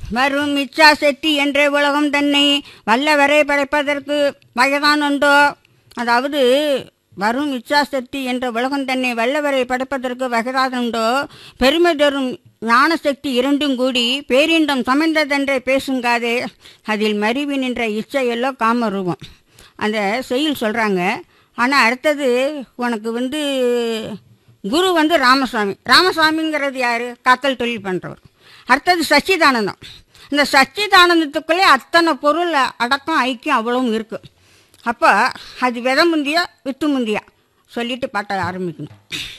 வரும் இச்சா செட்டி என்ற உலகம் தன்னை வல்லவரை படைப்பதற்கு வயதானுண்டோ அதாவது வரும் இச்சா சக்தி என்ற உலகம் தன்னை வல்லவரை படைப்பதற்கு வகைதானுண்டோ பெருமை தரும் ஞான சக்தி இரண்டும் கூடி பேரிண்டம் சமைந்ததென்றே பேசுங்காதே அதில் மருவி நின்ற இச்சையெல்லோ காமரூபம் அந்த செய்யுள் சொல்கிறாங்க ஆனால் அடுத்தது உனக்கு வந்து குரு வந்து ராமசாமி ராமசாமிங்கிறது யார் காத்தல் தொழில் பண்ணுறவர் அடுத்தது சச்சிதானந்தம் இந்த சச்சிதானந்தத்துக்குள்ளே அத்தனை பொருள் அடக்கம் ஐக்கியம் அவ்வளவும் இருக்குது அப்போ அது விதை முந்தியா வித்து முந்தியா சொல்லிட்டு பாட்ட ஆரம்பிக்கணும்